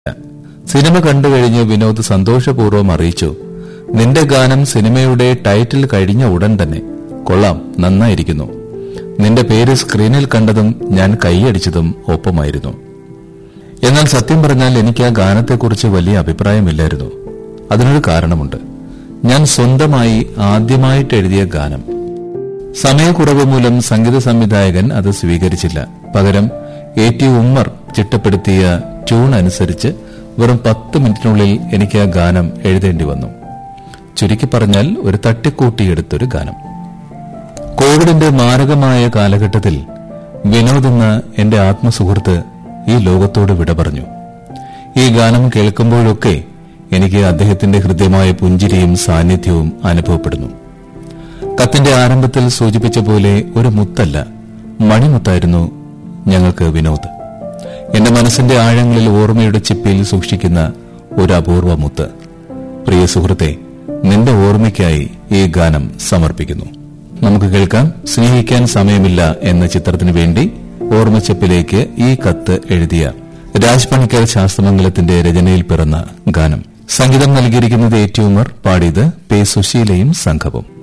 cinema കണ്ടുകഴിഞ്ഞ് Vinod സന്തോഷപൂർവ്വം അറിയിച്ചു നിന്റെ ഗാനം സിനിമയുടെ ടൈറ്റിൽ കഴിഞ്ഞ ഉടൻ തന്നെ കൊള്ളാം നന്നായിരിക്കുന്നു നിന്റെ പേര് സ്ക്രീനിൽ കണ്ടതും ഞാൻ കൈയടിച്ചതും ഒപ്പമായിരുന്നു എന്നാൽ സത്യം പറഞ്ഞാൽ എനിക്ക് ആ ഗാനത്തെക്കുറിച്ച് വലിയ അഭിപ്രായമില്ലായിരുന്നു അതിനൊരു കാരണമുണ്ട് ഞാൻ സ്വന്തമായി ആദ്യമായിട്ട് എഴുതിയ ഗാനം സമയക്കുറവ് മൂലം സംഗീത സംവിധായകൻ അത് സ്വീകരിച്ചില്ല പകരം എ ടി ഉമ്മർ ചിട്ടപ്പെടുത്തിയ ട്യൂൺ അനുസരിച്ച് വെറും പത്ത് മിനിറ്റിനുള്ളിൽ എനിക്ക് ആ ഗാനം എഴുതേണ്ടി വന്നു ചുരുക്കി പറഞ്ഞാൽ ഒരു തട്ടിക്കൂട്ടിയെടുത്തൊരു ഗാനം കോവിഡിന്റെ മാരകമായ കാലഘട്ടത്തിൽ വിനോദ് എന്ന എന്റെ ആത്മസുഹൃത്ത് ഈ ലോകത്തോട് വിട പറഞ്ഞു ഈ ഗാനം കേൾക്കുമ്പോഴൊക്കെ എനിക്ക് അദ്ദേഹത്തിന്റെ ഹൃദ്യമായ പുഞ്ചിരിയും സാന്നിധ്യവും അനുഭവപ്പെടുന്നു കത്തിന്റെ ആരംഭത്തിൽ സൂചിപ്പിച്ച പോലെ ഒരു മുത്തല്ല മണിമുത്തായിരുന്നു ഞങ്ങൾക്ക് വിനോദ് എന്റെ മനസ്സിന്റെ ആഴങ്ങളിൽ ഓർമ്മയുടെ ചിപ്പിൽ സൂക്ഷിക്കുന്ന ഒരു അപൂർവ മുത്ത് പ്രിയ സുഹൃത്തെ നിന്റെ ഓർമ്മയ്ക്കായി ഈ ഗാനം സമർപ്പിക്കുന്നു നമുക്ക് കേൾക്കാം സ്നേഹിക്കാൻ സമയമില്ല എന്ന ചിത്രത്തിനു വേണ്ടി ഓർമ്മച്ചപ്പിലേക്ക് ഈ കത്ത് എഴുതിയ രാജ് പണിക്കർ ശാസ്ത്രമംഗലത്തിന്റെ രചനയിൽ പിറന്ന ഗാനം സംഗീതം നൽകിയിരിക്കുന്നത് ഏറ്റുമർ പാടിയത് പേ സുശീലയും സംഘവും